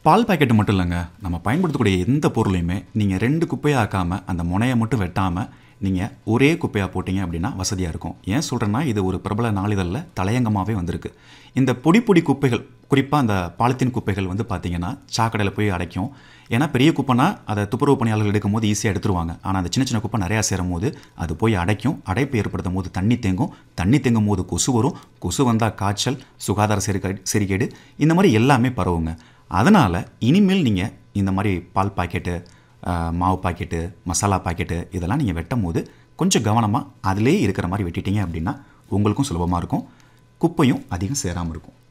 பால் packet மட்டும் இல்லைங்க நம்ம பயன்படுத்தக்கூடிய எந்த பொருளையுமே நீங்கள் ரெண்டு குப்பையாக ஆக்காமல் அந்த முனையை மட்டும் வெட்டாமல் நீங்கள் ஒரே குப்பையாக போட்டிங்க அப்படின்னா வசதியாக இருக்கும் ஏன் சொல்கிறேன்னா இது ஒரு பிரபல நாளிதழில் தலையங்கமாகவே வந்திருக்கு இந்த பொடி பொடி குப்பைகள் குறிப்பாக அந்த பாலித்தீன் குப்பைகள் வந்து பார்த்தீங்கன்னா சாக்கடையில் போய் அடைக்கும் ஏன்னா பெரிய குப்பைனா அதை துப்புரவு பணியாளர்கள் எடுக்கும் போது ஈஸியாக எடுத்துருவாங்க ஆனால் அந்த சின்ன சின்ன குப்பை நிறையா சேரும் போது அது போய் அடைக்கும் அடைப்பு ஏற்படுத்தும் போது தண்ணி தேங்கும் தண்ணி தேங்கும் போது கொசு வரும் கொசு வந்தால் காய்ச்சல் சுகாதார செருக்க செரிகேடு இந்த மாதிரி எல்லாமே பரவுங்க அதனால் இனிமேல் நீங்கள் இந்த மாதிரி பால் பாக்கெட்டு ஆஹ், மாவு பாக்கெட்டு மசாலா பாக்கெட்டு இதெல்லாம் நீங்கள் வெட்டும் போது கொஞ்சம் கவனமாக அதிலே இருக்கிற மாதிரி வெட்டிட்டீங்க அப்படின்னா உங்களுக்கும் சுலபமாக இருக்கும் குப்பையும் அதிகம் சேராமல் இருக்கும்